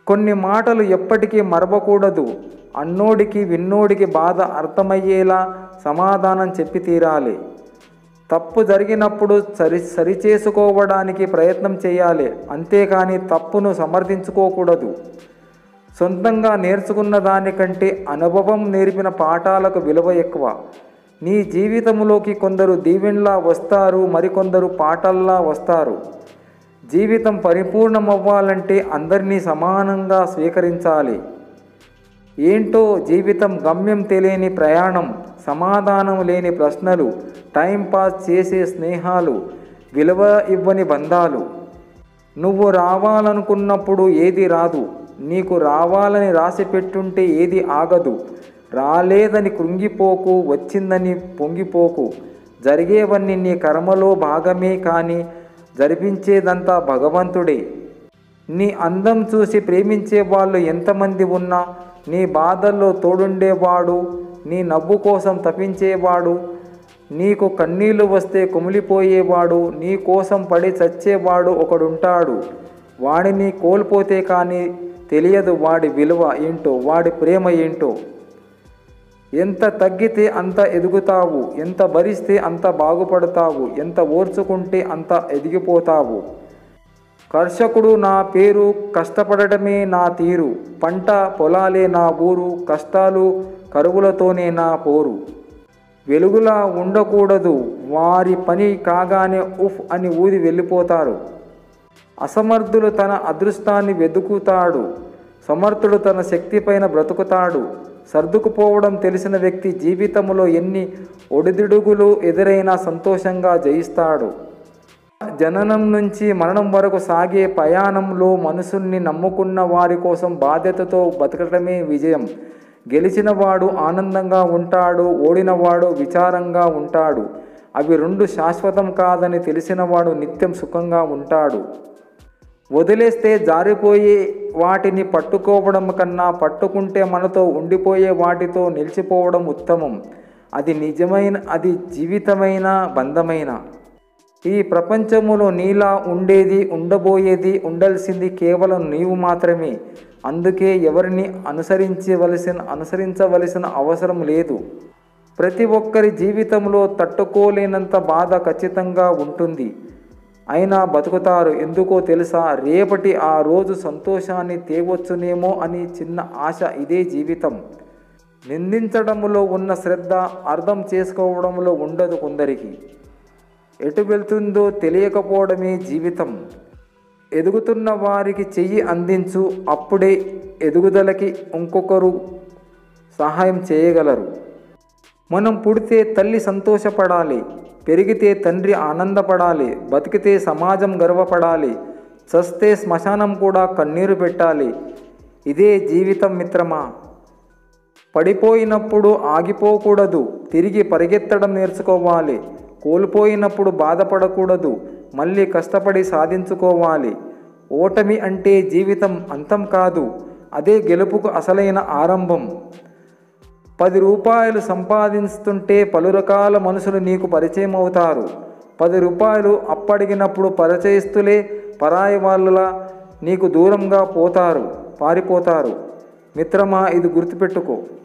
కొన్ని మాటలు ఎప్పటికీ మరవకూడదు అన్నోడికి విన్నోడికి బాధ అర్థమయ్యేలా సమాధానం చెప్పి తీరాలి తప్పు జరిగినప్పుడు సరి సరిచేసుకోవడానికి ప్రయత్నం చేయాలి అంతేకాని తప్పును సమర్థించుకోకూడదు సొంతంగా నేర్చుకున్న దానికంటే అనుభవం నేర్పిన పాఠాలకు విలువ ఎక్కువ నీ జీవితంలోకి కొందరు దీవెన్లా వస్తారు మరికొందరు పాటల్లా వస్తారు జీవితం పరిపూర్ణమవ్వాలంటే అందరినీ సమానంగా స్వీకరించాలి ఏంటో జీవితం గమ్యం తెలియని ప్రయాణం సమాధానం లేని ప్రశ్నలు టైంపాస్ చేసే స్నేహాలు విలువ ఇవ్వని బంధాలు నువ్వు రావాలనుకున్నప్పుడు ఏది రాదు నీకు రావాలని రాసి పెట్టుంటే ఏది ఆగదు రాలేదని కృంగిపోకు వచ్చిందని పొంగిపోకు జరిగేవన్నీ నీ కర్మలో భాగమే కానీ జరిపించేదంతా భగవంతుడే నీ అందం చూసి ప్రేమించే వాళ్ళు ఎంతమంది ఉన్నా నీ బాధల్లో తోడుండేవాడు నీ నవ్వు కోసం తప్పించేవాడు నీకు కన్నీళ్లు వస్తే కుమిలిపోయేవాడు నీ కోసం పడి చచ్చేవాడు ఒకడుంటాడు వాడిని కోల్పోతే కానీ తెలియదు వాడి విలువ ఏంటో వాడి ప్రేమ ఏంటో ఎంత తగ్గితే అంత ఎదుగుతావు ఎంత భరిస్తే అంత బాగుపడతావు ఎంత ఓర్చుకుంటే అంత ఎదిగిపోతావు కర్షకుడు నా పేరు కష్టపడటమే నా తీరు పంట పొలాలే నా ఊరు కష్టాలు కరువులతోనే నా పోరు వెలుగులా ఉండకూడదు వారి పని కాగానే ఉఫ్ అని ఊది వెళ్ళిపోతారు అసమర్థులు తన అదృష్టాన్ని వెతుకుతాడు సమర్థుడు తన శక్తిపైన బ్రతుకుతాడు సర్దుకుపోవడం తెలిసిన వ్యక్తి జీవితంలో ఎన్ని ఒడిదుడుగులు ఎదురైనా సంతోషంగా జయిస్తాడు జననం నుంచి మరణం వరకు సాగే ప్రయాణంలో మనసుల్ని నమ్ముకున్న వారి కోసం బాధ్యతతో బతకటమే విజయం గెలిచినవాడు ఆనందంగా ఉంటాడు ఓడినవాడు విచారంగా ఉంటాడు అవి రెండు శాశ్వతం కాదని తెలిసినవాడు నిత్యం సుఖంగా ఉంటాడు వదిలేస్తే జారిపోయే వాటిని పట్టుకోవడం కన్నా పట్టుకుంటే మనతో ఉండిపోయే వాటితో నిలిచిపోవడం ఉత్తమం అది నిజమైన అది జీవితమైన బంధమైన ఈ ప్రపంచములో నీలా ఉండేది ఉండబోయేది ఉండాల్సింది కేవలం నీవు మాత్రమే అందుకే ఎవరిని అనుసరించవలసిన అనుసరించవలసిన అవసరం లేదు ప్రతి ఒక్కరి జీవితంలో తట్టుకోలేనంత బాధ ఖచ్చితంగా ఉంటుంది అయినా బతుకుతారు ఎందుకో తెలుసా రేపటి ఆ రోజు సంతోషాన్ని తేవచ్చునేమో అని చిన్న ఆశ ఇదే జీవితం నిందించడంలో ఉన్న శ్రద్ధ అర్థం చేసుకోవడంలో ఉండదు కొందరికి ఎటు వెళ్తుందో తెలియకపోవడమే జీవితం ఎదుగుతున్న వారికి చెయ్యి అందించు అప్పుడే ఎదుగుదలకి ఇంకొకరు సహాయం చేయగలరు మనం పుడితే తల్లి సంతోషపడాలి పెరిగితే తండ్రి ఆనందపడాలి బతికితే సమాజం గర్వపడాలి చస్తే శ్మశానం కూడా కన్నీరు పెట్టాలి ఇదే జీవితం మిత్రమా పడిపోయినప్పుడు ఆగిపోకూడదు తిరిగి పరిగెత్తడం నేర్చుకోవాలి కోల్పోయినప్పుడు బాధపడకూడదు మళ్ళీ కష్టపడి సాధించుకోవాలి ఓటమి అంటే జీవితం అంతం కాదు అదే గెలుపుకు అసలైన ఆరంభం పది రూపాయలు సంపాదిస్తుంటే పలు రకాల మనుషులు నీకు పరిచయం అవుతారు పది రూపాయలు అప్పడిగినప్పుడు పరిచయస్తులే పరాయి వాళ్ళలా నీకు దూరంగా పోతారు పారిపోతారు మిత్రమా ఇది గుర్తుపెట్టుకో